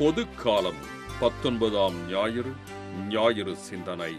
பொது காலம் பத்தொன்பதாம் ஞாயிறு ஞாயிறு சிந்தனை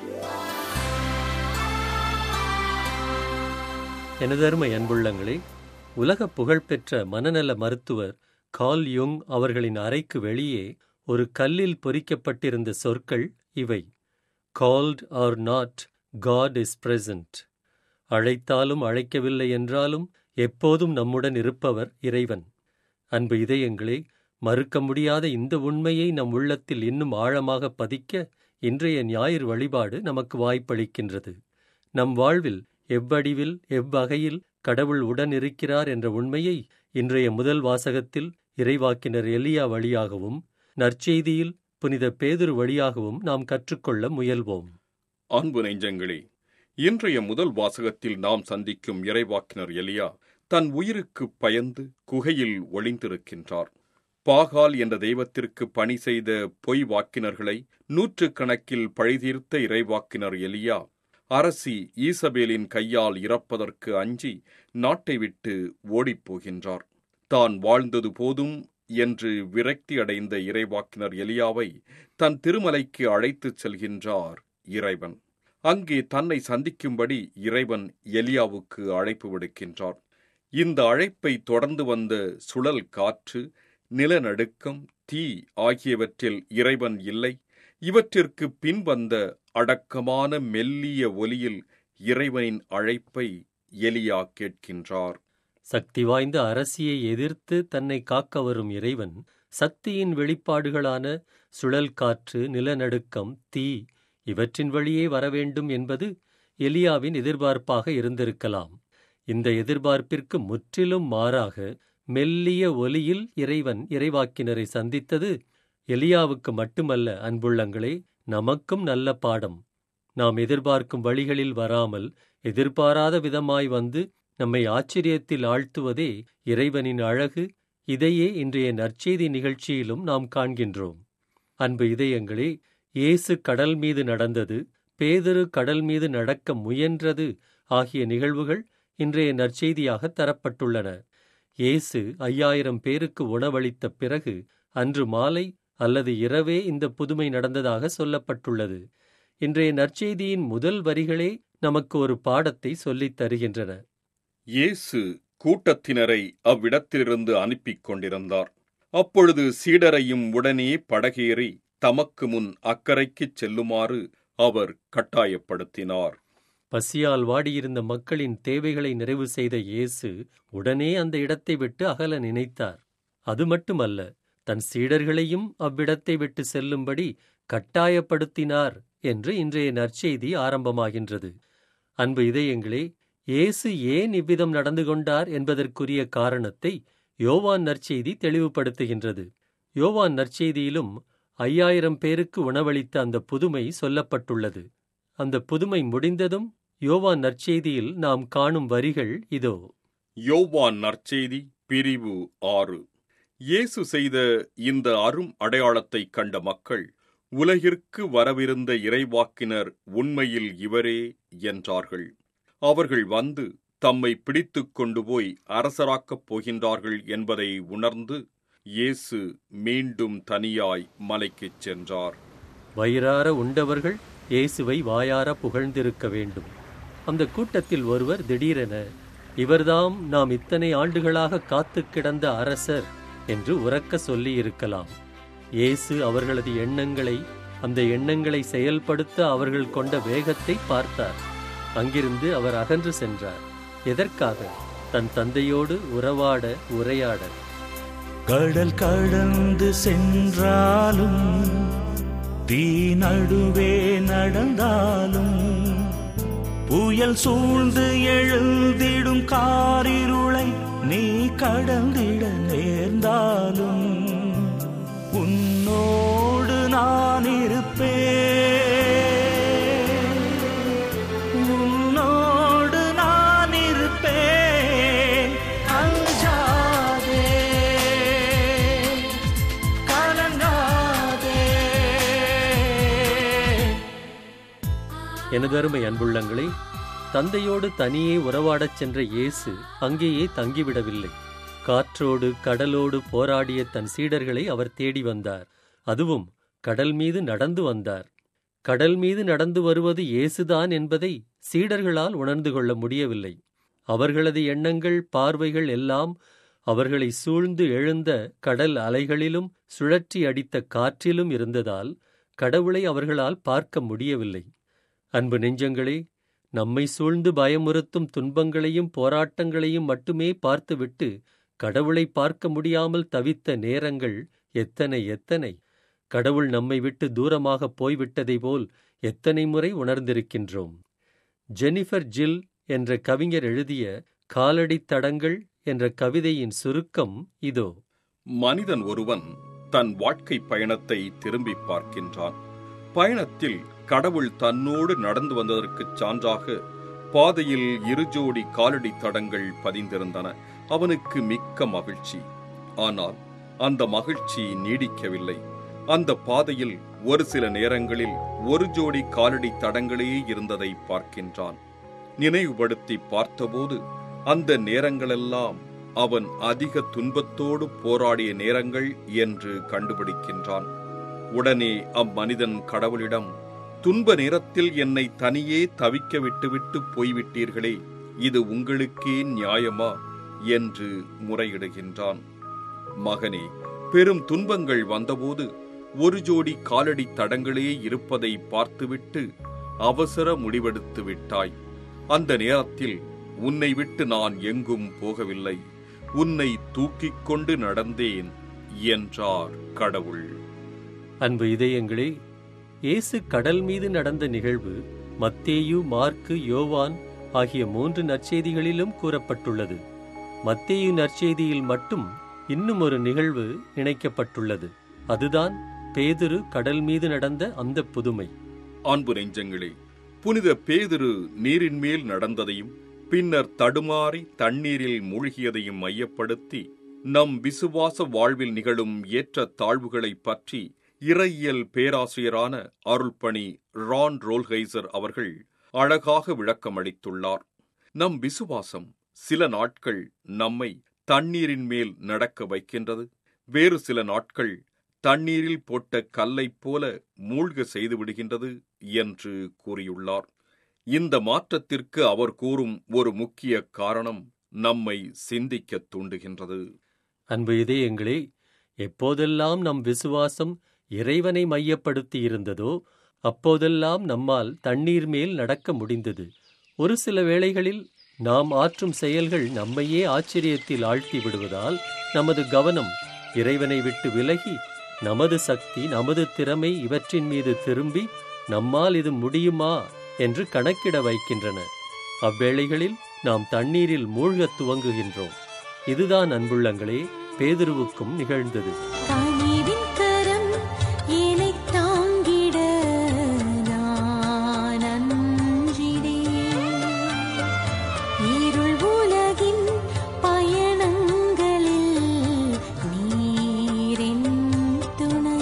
எனதருமை அன்புள்ளங்களே உலக புகழ்பெற்ற மனநல மருத்துவர் கால் யுங் அவர்களின் அறைக்கு வெளியே ஒரு கல்லில் பொறிக்கப்பட்டிருந்த சொற்கள் இவை called or not God is present அழைத்தாலும் அழைக்கவில்லை என்றாலும் எப்போதும் நம்முடன் இருப்பவர் இறைவன் அன்பு இதயங்களே மறுக்க முடியாத இந்த உண்மையை நம் உள்ளத்தில் இன்னும் ஆழமாக பதிக்க இன்றைய ஞாயிறு வழிபாடு நமக்கு வாய்ப்பளிக்கின்றது நம் வாழ்வில் எவ்வடிவில் எவ்வகையில் கடவுள் உடன் இருக்கிறார் என்ற உண்மையை இன்றைய முதல் வாசகத்தில் இறைவாக்கினர் எலியா வழியாகவும் நற்செய்தியில் புனித பேதுரு வழியாகவும் நாம் கற்றுக்கொள்ள முயல்வோம் அன்பு நெஞ்சங்களே இன்றைய முதல் வாசகத்தில் நாம் சந்திக்கும் இறைவாக்கினர் எலியா தன் உயிருக்கு பயந்து குகையில் ஒளிந்திருக்கின்றார் பாகால் என்ற தெய்வத்திற்கு பணி செய்த பொய் வாக்கினர்களை நூற்றுக்கணக்கில் பழிதீர்த்த இறைவாக்கினர் எலியா அரசி ஈசபேலின் கையால் இறப்பதற்கு அஞ்சி நாட்டை விட்டு ஓடிப்போகின்றார் தான் வாழ்ந்தது போதும் என்று விரக்தி அடைந்த இறைவாக்கினர் எலியாவை தன் திருமலைக்கு அழைத்துச் செல்கின்றார் இறைவன் அங்கே தன்னை சந்திக்கும்படி இறைவன் எலியாவுக்கு அழைப்பு விடுக்கின்றார் இந்த அழைப்பை தொடர்ந்து வந்த சுழல் காற்று நிலநடுக்கம் தீ ஆகியவற்றில் இறைவன் இல்லை இவற்றிற்கு பின் வந்த அடக்கமான மெல்லிய ஒலியில் இறைவனின் அழைப்பை எலியா கேட்கின்றார் சக்தி வாய்ந்த அரசியை எதிர்த்து தன்னை காக்க வரும் இறைவன் சக்தியின் வெளிப்பாடுகளான சுழல் காற்று நிலநடுக்கம் தீ இவற்றின் வழியே வரவேண்டும் என்பது எலியாவின் எதிர்பார்ப்பாக இருந்திருக்கலாம் இந்த எதிர்பார்ப்பிற்கு முற்றிலும் மாறாக மெல்லிய ஒலியில் இறைவன் இறைவாக்கினரை சந்தித்தது எலியாவுக்கு மட்டுமல்ல அன்புள்ளங்களே நமக்கும் நல்ல பாடம் நாம் எதிர்பார்க்கும் வழிகளில் வராமல் எதிர்பாராத விதமாய் வந்து நம்மை ஆச்சரியத்தில் ஆழ்த்துவதே இறைவனின் அழகு இதையே இன்றைய நற்செய்தி நிகழ்ச்சியிலும் நாம் காண்கின்றோம் அன்பு இதயங்களே இயேசு கடல் மீது நடந்தது பேதரு கடல் மீது நடக்க முயன்றது ஆகிய நிகழ்வுகள் இன்றைய நற்செய்தியாக தரப்பட்டுள்ளன இயேசு ஐயாயிரம் பேருக்கு உணவளித்த பிறகு அன்று மாலை அல்லது இரவே இந்த புதுமை நடந்ததாக சொல்லப்பட்டுள்ளது இன்றைய நற்செய்தியின் முதல் வரிகளே நமக்கு ஒரு பாடத்தை சொல்லித் தருகின்றன இயேசு கூட்டத்தினரை அவ்விடத்திலிருந்து அனுப்பிக் கொண்டிருந்தார் அப்பொழுது சீடரையும் உடனே படகேறி தமக்கு முன் அக்கறைக்குச் செல்லுமாறு அவர் கட்டாயப்படுத்தினார் பசியால் வாடியிருந்த மக்களின் தேவைகளை நிறைவு செய்த இயேசு உடனே அந்த இடத்தை விட்டு அகல நினைத்தார் அது மட்டுமல்ல தன் சீடர்களையும் அவ்விடத்தை விட்டு செல்லும்படி கட்டாயப்படுத்தினார் என்று இன்றைய நற்செய்தி ஆரம்பமாகின்றது அன்பு இதயங்களே இயேசு ஏன் இவ்விதம் நடந்து கொண்டார் என்பதற்குரிய காரணத்தை யோவான் நற்செய்தி தெளிவுபடுத்துகின்றது யோவான் நற்செய்தியிலும் ஐயாயிரம் பேருக்கு உணவளித்த அந்த புதுமை சொல்லப்பட்டுள்ளது அந்த புதுமை முடிந்ததும் யோவான் நற்செய்தியில் நாம் காணும் வரிகள் இதோ யோவான் நற்செய்தி பிரிவு ஆறு இயேசு செய்த இந்த அரும் அடையாளத்தைக் கண்ட மக்கள் உலகிற்கு வரவிருந்த இறைவாக்கினர் உண்மையில் இவரே என்றார்கள் அவர்கள் வந்து தம்மை பிடித்துக் கொண்டு போய் அரசராக்கப் போகின்றார்கள் என்பதை உணர்ந்து இயேசு மீண்டும் தனியாய் மலைக்குச் சென்றார் வயிறார உண்டவர்கள் இயேசுவை வாயார புகழ்ந்திருக்க வேண்டும் அந்த கூட்டத்தில் ஒருவர் திடீரென இவர்தாம் நாம் இத்தனை ஆண்டுகளாக காத்து கிடந்த அரசர் என்று உறக்க சொல்லி இருக்கலாம் இயேசு அவர்களது எண்ணங்களை அந்த எண்ணங்களை செயல்படுத்த அவர்கள் கொண்ட வேகத்தை பார்த்தார் அங்கிருந்து அவர் அகன்று சென்றார் எதற்காக தன் தந்தையோடு உறவாட உரையாட கடல் கடந்து சென்றாலும் தீ நடுவே நடந்தாலும் புயல் சூழ்ந்து எழுந்திடும் காரிருளை நீ கடந்திட நேர்ந்தாலும் உன்னோடு நான் இருப்பேன் உன்னோடு நான் இருப்பேன் அஞ்சாதே கலங்காதே எனதருமை அன்புள்ளங்களே தந்தையோடு தனியே உறவாடச் சென்ற இயேசு அங்கேயே தங்கிவிடவில்லை காற்றோடு கடலோடு போராடிய தன் சீடர்களை அவர் தேடி வந்தார் அதுவும் கடல் மீது நடந்து வந்தார் கடல் மீது நடந்து வருவது இயேசுதான் என்பதை சீடர்களால் உணர்ந்து கொள்ள முடியவில்லை அவர்களது எண்ணங்கள் பார்வைகள் எல்லாம் அவர்களை சூழ்ந்து எழுந்த கடல் அலைகளிலும் சுழற்றி அடித்த காற்றிலும் இருந்ததால் கடவுளை அவர்களால் பார்க்க முடியவில்லை அன்பு நெஞ்சங்களே நம்மை சூழ்ந்து பயமுறுத்தும் துன்பங்களையும் போராட்டங்களையும் மட்டுமே பார்த்துவிட்டு கடவுளை பார்க்க முடியாமல் தவித்த நேரங்கள் எத்தனை எத்தனை கடவுள் நம்மை விட்டு தூரமாக போய்விட்டதை போல் எத்தனை முறை உணர்ந்திருக்கின்றோம் ஜெனிஃபர் ஜில் என்ற கவிஞர் எழுதிய காலடித் தடங்கள் என்ற கவிதையின் சுருக்கம் இதோ மனிதன் ஒருவன் தன் வாழ்க்கை பயணத்தை திரும்பி பார்க்கின்றான் பயணத்தில் கடவுள் தன்னோடு நடந்து வந்ததற்குச் சான்றாக பாதையில் இரு ஜோடி காலடி தடங்கள் பதிந்திருந்தன அவனுக்கு மிக்க மகிழ்ச்சி ஆனால் அந்த மகிழ்ச்சி நீடிக்கவில்லை அந்த பாதையில் ஒரு சில நேரங்களில் ஒரு ஜோடி காலடி தடங்களே இருந்ததை பார்க்கின்றான் நினைவுபடுத்தி பார்த்தபோது அந்த நேரங்களெல்லாம் அவன் அதிக துன்பத்தோடு போராடிய நேரங்கள் என்று கண்டுபிடிக்கின்றான் உடனே அம்மனிதன் கடவுளிடம் துன்ப நேரத்தில் என்னை தனியே தவிக்க விட்டுவிட்டு போய்விட்டீர்களே இது உங்களுக்கே நியாயமா என்று முறையிடுகின்றான் மகனே பெரும் துன்பங்கள் வந்தபோது ஒரு ஜோடி காலடி தடங்களே இருப்பதை பார்த்துவிட்டு அவசர முடிவெடுத்து விட்டாய் அந்த நேரத்தில் உன்னை விட்டு நான் எங்கும் போகவில்லை உன்னை தூக்கிக் கொண்டு நடந்தேன் என்றார் கடவுள் அன்பு இதயங்களே இயேசு கடல் மீது நடந்த நிகழ்வு மத்தேயு மார்க்கு யோவான் ஆகிய மூன்று நற்செய்திகளிலும் கூறப்பட்டுள்ளது மத்தேயு நற்செய்தியில் மட்டும் இன்னும் ஒரு நிகழ்வு இணைக்கப்பட்டுள்ளது அதுதான் பேதுரு கடல் மீது நடந்த அந்த புதுமை அன்பு நெஞ்சங்களே புனித பேதுரு நீரின் மேல் நடந்ததையும் பின்னர் தடுமாறி தண்ணீரில் மூழ்கியதையும் மையப்படுத்தி நம் விசுவாச வாழ்வில் நிகழும் ஏற்ற தாழ்வுகளைப் பற்றி இறையியல் பேராசிரியரான அருள்பணி ரான் ரோல்ஹைசர் அவர்கள் அழகாக விளக்கமளித்துள்ளார் நம் விசுவாசம் சில நாட்கள் நம்மை தண்ணீரின் மேல் நடக்க வைக்கின்றது வேறு சில நாட்கள் தண்ணீரில் போட்ட கல்லைப் போல மூழ்க செய்து விடுகின்றது என்று கூறியுள்ளார் இந்த மாற்றத்திற்கு அவர் கூறும் ஒரு முக்கிய காரணம் நம்மை சிந்திக்கத் தூண்டுகின்றது அன்பு இதயங்களே எப்போதெல்லாம் நம் விசுவாசம் இறைவனை மையப்படுத்தி இருந்ததோ அப்போதெல்லாம் நம்மால் தண்ணீர் மேல் நடக்க முடிந்தது ஒரு சில வேளைகளில் நாம் ஆற்றும் செயல்கள் நம்மையே ஆச்சரியத்தில் ஆழ்த்தி விடுவதால் நமது கவனம் இறைவனை விட்டு விலகி நமது சக்தி நமது திறமை இவற்றின் மீது திரும்பி நம்மால் இது முடியுமா என்று கணக்கிட வைக்கின்றன அவ்வேளைகளில் நாம் தண்ணீரில் மூழ்கத் துவங்குகின்றோம் இதுதான் அன்புள்ளங்களே பேதுருவுக்கும் நிகழ்ந்தது கனிவின் கரம் என்னைத் தாங்கிட நான் அஞ்சினேன். இருள் உலகின் பயணங்களில் நீரின் துணை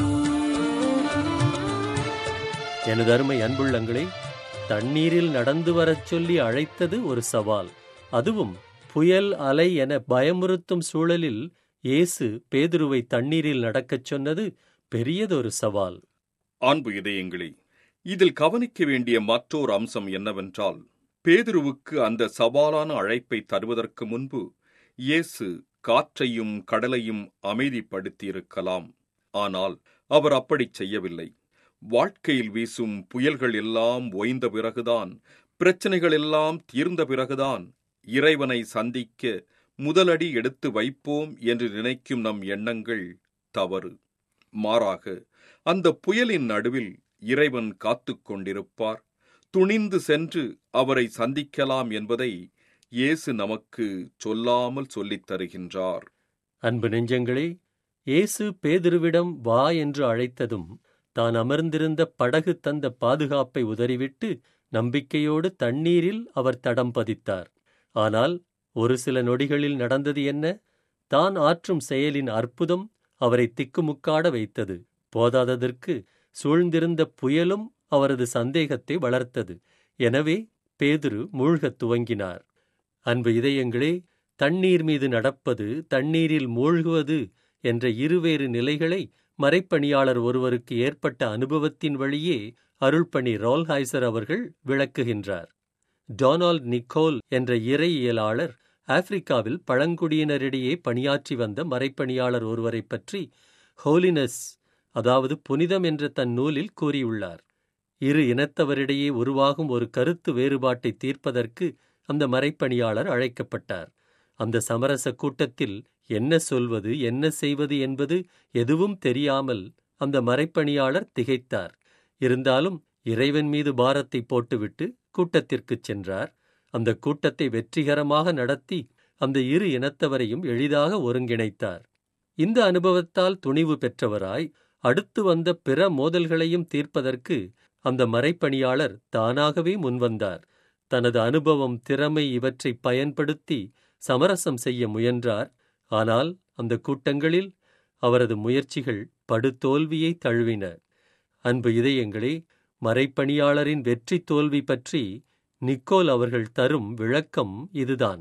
எனது அருமை அன்புள்ளங்களே தண்ணீரில் நடந்து வரச் சொல்லி அழைத்தது ஒரு சவால் அதுவும் புயல் அலை என பயமுறுத்தும் சூழலில் இயேசு பேதுருவை தண்ணீரில் நடக்கச் சொன்னது பெரியதொரு சவால் அன்பு இதயங்களே இதில் கவனிக்க வேண்டிய மற்றொரு அம்சம் என்னவென்றால் பேதுருவுக்கு அந்த சவாலான அழைப்பை தருவதற்கு முன்பு இயேசு காற்றையும் கடலையும் அமைதிப்படுத்தியிருக்கலாம் ஆனால் அவர் அப்படிச் செய்யவில்லை வாழ்க்கையில் வீசும் புயல்கள் எல்லாம் ஓய்ந்த பிறகுதான் பிரச்சனைகள் எல்லாம் தீர்ந்த பிறகுதான் இறைவனை சந்திக்க முதலடி எடுத்து வைப்போம் என்று நினைக்கும் நம் எண்ணங்கள் தவறு மாறாக அந்த புயலின் நடுவில் இறைவன் காத்துக் கொண்டிருப்பார் துணிந்து சென்று அவரை சந்திக்கலாம் என்பதை இயேசு நமக்கு சொல்லாமல் சொல்லித் தருகின்றார் அன்பு நெஞ்சங்களே இயேசு பேதுருவிடம் வா என்று அழைத்ததும் தான் அமர்ந்திருந்த படகு தந்த பாதுகாப்பை உதறிவிட்டு நம்பிக்கையோடு தண்ணீரில் அவர் தடம் பதித்தார் ஆனால் ஒரு சில நொடிகளில் நடந்தது என்ன தான் ஆற்றும் செயலின் அற்புதம் அவரை திக்குமுக்காட வைத்தது போதாததற்கு சூழ்ந்திருந்த புயலும் அவரது சந்தேகத்தை வளர்த்தது எனவே பேதுரு மூழ்கத் துவங்கினார் அன்பு இதயங்களே தண்ணீர் மீது நடப்பது தண்ணீரில் மூழ்குவது என்ற இருவேறு நிலைகளை மறைப்பணியாளர் ஒருவருக்கு ஏற்பட்ட அனுபவத்தின் வழியே அருள்பணி ரோல்ஹைசர் அவர்கள் விளக்குகின்றார் டொனால்ட் நிக்கோல் என்ற இறையியலாளர் ஆப்பிரிக்காவில் பழங்குடியினரிடையே பணியாற்றி வந்த மறைப்பணியாளர் ஒருவரைப் பற்றி ஹோலினஸ் அதாவது புனிதம் என்ற தன் நூலில் கூறியுள்ளார் இரு இனத்தவரிடையே உருவாகும் ஒரு கருத்து வேறுபாட்டை தீர்ப்பதற்கு அந்த மறைப்பணியாளர் அழைக்கப்பட்டார் அந்த சமரச கூட்டத்தில் என்ன சொல்வது என்ன செய்வது என்பது எதுவும் தெரியாமல் அந்த மறைப்பணியாளர் திகைத்தார் இருந்தாலும் இறைவன் மீது பாரத்தை போட்டுவிட்டு கூட்டத்திற்குச் சென்றார் அந்த கூட்டத்தை வெற்றிகரமாக நடத்தி அந்த இரு இனத்தவரையும் எளிதாக ஒருங்கிணைத்தார் இந்த அனுபவத்தால் துணிவு பெற்றவராய் அடுத்து வந்த பிற மோதல்களையும் தீர்ப்பதற்கு அந்த மறைப்பணியாளர் தானாகவே முன்வந்தார் தனது அனுபவம் திறமை இவற்றை பயன்படுத்தி சமரசம் செய்ய முயன்றார் ஆனால் அந்த கூட்டங்களில் அவரது முயற்சிகள் படுதோல்வியை தழுவின அன்பு இதயங்களே மறைப்பணியாளரின் வெற்றி தோல்வி பற்றி நிக்கோல் அவர்கள் தரும் விளக்கம் இதுதான்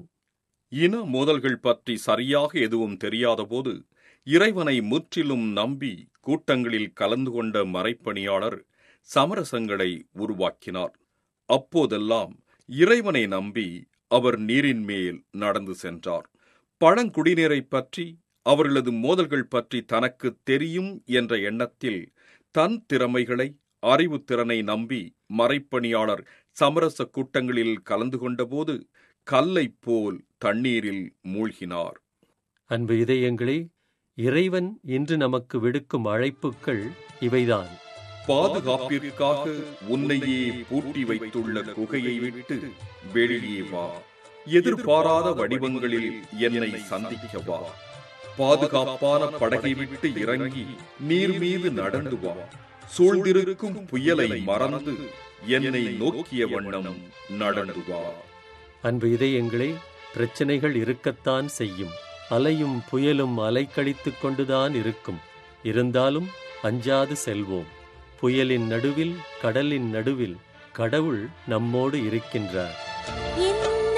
இன மோதல்கள் பற்றி சரியாக எதுவும் தெரியாதபோது இறைவனை முற்றிலும் நம்பி கூட்டங்களில் கலந்து கொண்ட மறைப்பணியாளர் சமரசங்களை உருவாக்கினார் அப்போதெல்லாம் இறைவனை நம்பி அவர் நீரின் மேல் நடந்து சென்றார் பழங்குடியினரைப் பற்றி அவர்களது மோதல்கள் பற்றி தனக்கு தெரியும் என்ற எண்ணத்தில் தன் திறமைகளை அறிவுத்திறனை நம்பி மறைப்பணியாளர் சமரச கூட்டங்களில் கலந்து கொண்டபோது கல்லைப் போல் தண்ணீரில் மூழ்கினார் அன்பு இதயங்களே இறைவன் இன்று நமக்கு விடுக்கும் அழைப்புக்கள் இவைதான் பாதுகாப்பிற்காக உன்னையே பூட்டி வைத்துள்ள குகையை விட்டு வெளியே வா எதிர்பாராத வடிவங்களில் என்னை சந்திக்க வா பாதுகாப்பான படகை விட்டு இறங்கி நீர் மீது நடந்து வா சூழ்ந்திருக்கும் புயலை மறந்து என்னை நோக்கிய வண்ணம் நடந்து வா அன்பு இதயங்களே பிரச்சனைகள் இருக்கத்தான் செய்யும் அலையும் புயலும் அலைக்கழித்துக் கொண்டுதான் இருக்கும் இருந்தாலும் அஞ்சாது செல்வோம் புயலின் நடுவில் கடலின் நடுவில் கடவுள் நம்மோடு இருக்கின்றார் என்ன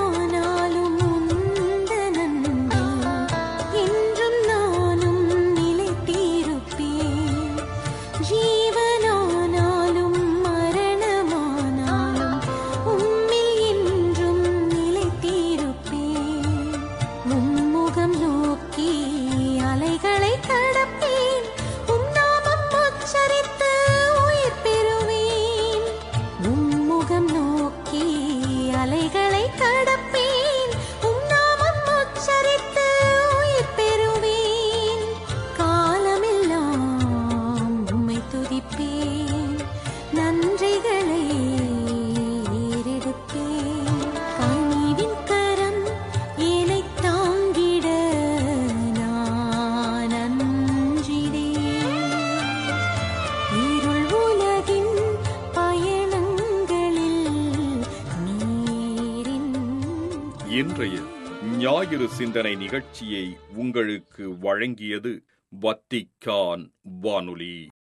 ஆனாலும் உந்தன் அன்பில் என்றும் நானும் நிலைத்திருப்பேன் ஜீவனானாலும் மரணமானாலும் உம்மில் என்றும் நிலைத்திருப்பேன் உம்முகம் நோக்கி அலைகளை கடப்பேன் உம் நாமம் உச்சரித்து உயிர் பெறுவேன் உம்முகம் நோக்கி அலைகளை கடப்பேன் உம் நாமம் உச்சரித்து உயிர் பெறுவேன் காலமெல்லாம் உம்மை துதிப்பேன் நன்றிகளை ஏறெடுப்பேன் கனிவின் கரம் என்னை தாங்கிட நான் அஞ்சிடேன் இருள் உலகின் பயணங்களில் நீரின் இன்றைய ஞாயிறு சிந்தனை நிகழ்ச்சியை உங்களுக்கு வழங்கியது வத்திக்கான் வானொலி